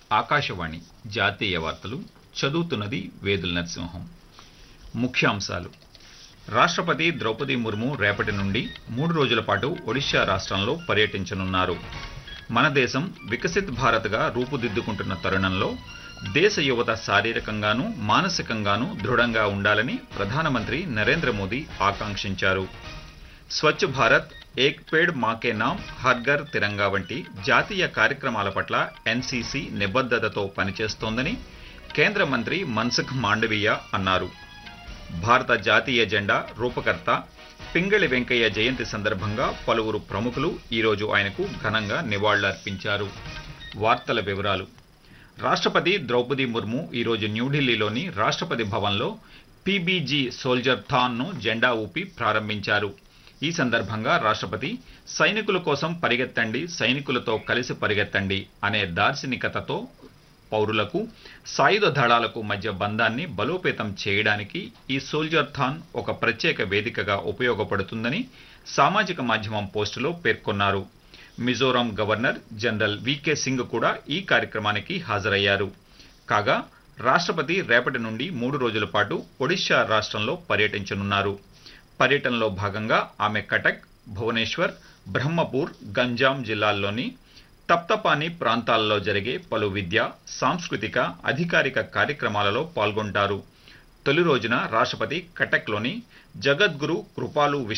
ఆకాశవాణి జాతీయ వార్తలు చదువుతున్నది వేదుల నరసింహం ముఖ్యాంశాలు రాష్ట్రపతి ద్రౌపది ముర్ము రేపటి నుండి మూడు రోజుల పాటు ఒడిశా రాష్ట్రంలో పర్యటించనున్నారు మన దేశం వికసిత్ భారత్గా రూపుదిద్దుకుంటున్న తరుణంలో దేశ యువత శారీరకంగానూ మానసికంగానూ దృఢంగా ఉండాలని ప్రధానమంత్రి నరేంద్ర మోదీ ఆకాంక్షించారు స్వచ్ఛ భారత్ ఏక్ పేడ్ మాకే నామ్ హర్ఘర్ తిరంగా వంటి జాతీయ కార్యక్రమాల పట్ల ఎన్సీసీ నిబద్ధతతో పనిచేస్తోందని కేంద్ర మంత్రి మన్సుఖ్ మాండవీయ అన్నారు భారత జాతీయ జెండా రూపకర్త పింగళి వెంకయ్య జయంతి సందర్భంగా పలువురు ప్రముఖులు ఈరోజు ఆయనకు ఘనంగా నివాళులర్పించారు వార్తల వివరాలు రాష్ట్రపతి ద్రౌపది ముర్ము ఈరోజు న్యూఢిల్లీలోని రాష్ట్రపతి భవన్లో పీబీజీ సోల్జర్ థాన్ను జెండా ఊపి ప్రారంభించారు ఈ సందర్భంగా రాష్ట్రపతి సైనికుల కోసం పరిగెత్తండి సైనికులతో కలిసి పరిగెత్తండి అనే దార్శనికతతో పౌరులకు సాయుధ దళాలకు మధ్య బంధాన్ని బలోపేతం చేయడానికి ఈ సోల్జర్ థాన్ ఒక ప్రత్యేక వేదికగా ఉపయోగపడుతుందని సామాజిక మాధ్యమం పోస్టులో పేర్కొన్నారు Mizoram governor general V K Singh కూడా ఈ కార్యక్రమానికి హాజరయ్యారు కాగా రాష్ట్రపతి రేపటి నుండి మూడు రోజుల పాటు ఒడిశా రాష్ట్రంలో పర్యటించనున్నారు పర్యటనలో భాగంగా ఆమె కటక్ భువనేశ్వర్ బ్రహ్మపూర్ గంజాం జిల్లాల్లోని తప్తపాని ప్రాంతాల్లో జరిగే పలు విద్య సాంస్కృతిక అధికారిక కార్యక్రమాలలో పాల్గొంటారు తొలి రోజున రాష్ట్రపతి కటక్లోని జగద్గురు కృపాలు